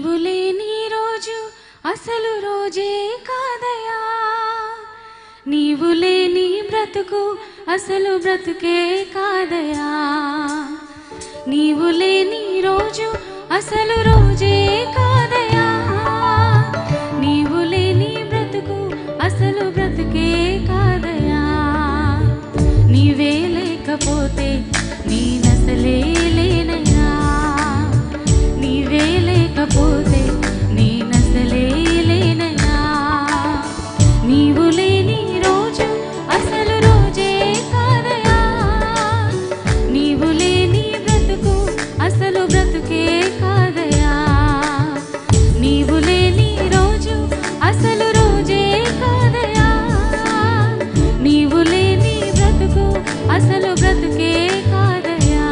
నీవు లేని రోజు అసలు రోజే కాదయా నీవు లేని బ్రతుకు అసలు బ్రతుకే కాదయా నీవు లేని రోజు అసలు రోజే కాదయా నీవు లేని బ్రతుకు అసలు బ్రతుకే కాదయా నీవే లేకపోతే నేనసలే లేనయ్యా నీవే లేకపోతే నేనసలే లేనయ్యా నీవు లేని రోజు అసలు రోజే కాదయా నీవు లేని బ్రతుకు అసలు బ్రతుకే కాదయా నీవు లేని రోజు అసలు రోజే కాదయా నీవు లేని బ్రతుకు అసలు బ్రతుకే కాదయా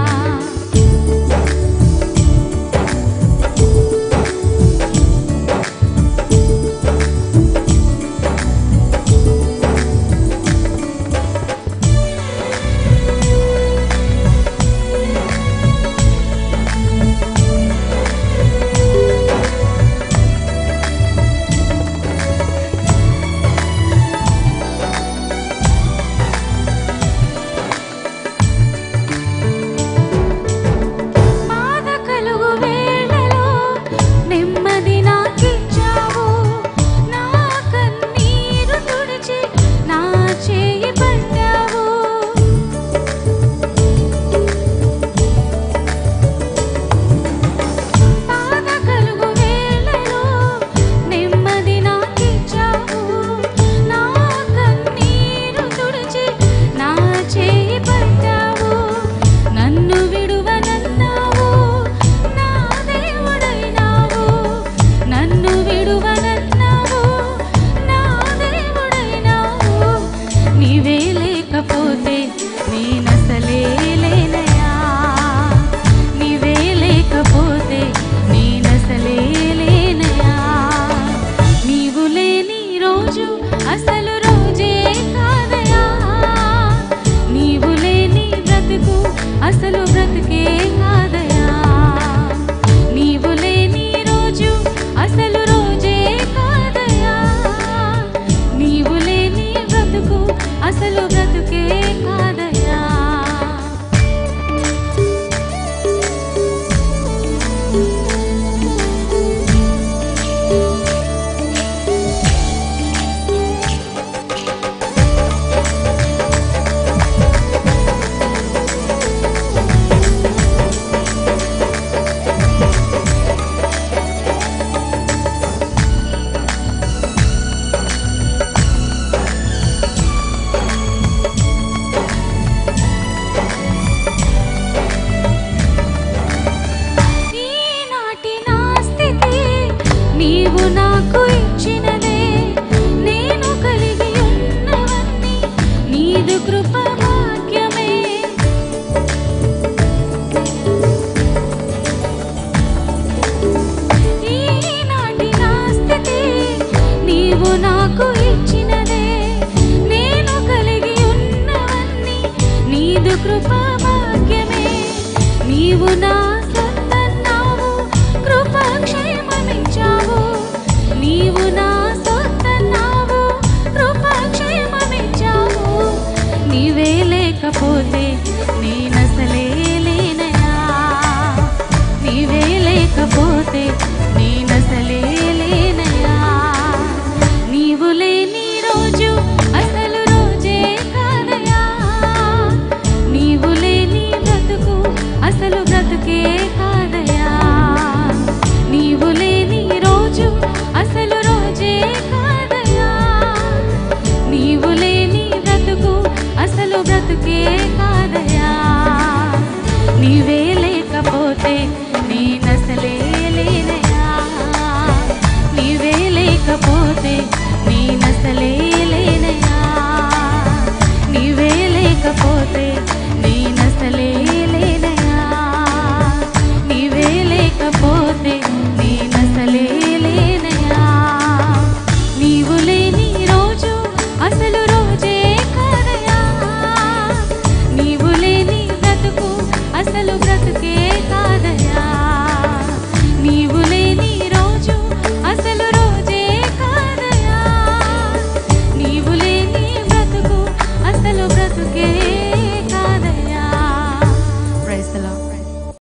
బాధ కలుగు వేళలో నెమ్మది నాకిచ్చావు నా కన్నీరు తుడిచి నా చేయి పట్టావు బాధ కలుగు వేళలో నెమ్మది నాకిచ్చావు నా కన్నీరు తుడిచి నా చేయి పట్టావు నన్ను విడువనన్నావు నా దేవుడైనావు నన్ను విడువనన్నావు నా దేవుడైనావు నీవే లేకపోతే నేనసలే లేనయా నీవే లేకపోతే నేనసలే లేనయా నీవు లేని రోజు అసలు రోజే కాదయా నీవు లేని బ్రతుకు అసలు బ్రతుకే కాదయా నీవు లేని రోజు అసలు రోజే కాదయా నీవు లేని బ్రతుకు అసలు బ్రతుకే కాదయా ఈనాటి నా స్థితి నీవు నాకు ఇచ్చినదే నేను కలిగి ఉన్నవన్నీ నీదు కృప భాగ్యమే ఈనాటి నా స్థితి నీవు నాకు ఇచ్చినదే నేను కలిగి ఉన్నవన్నీ నీదు కృప భాగ్యమే నీవు నా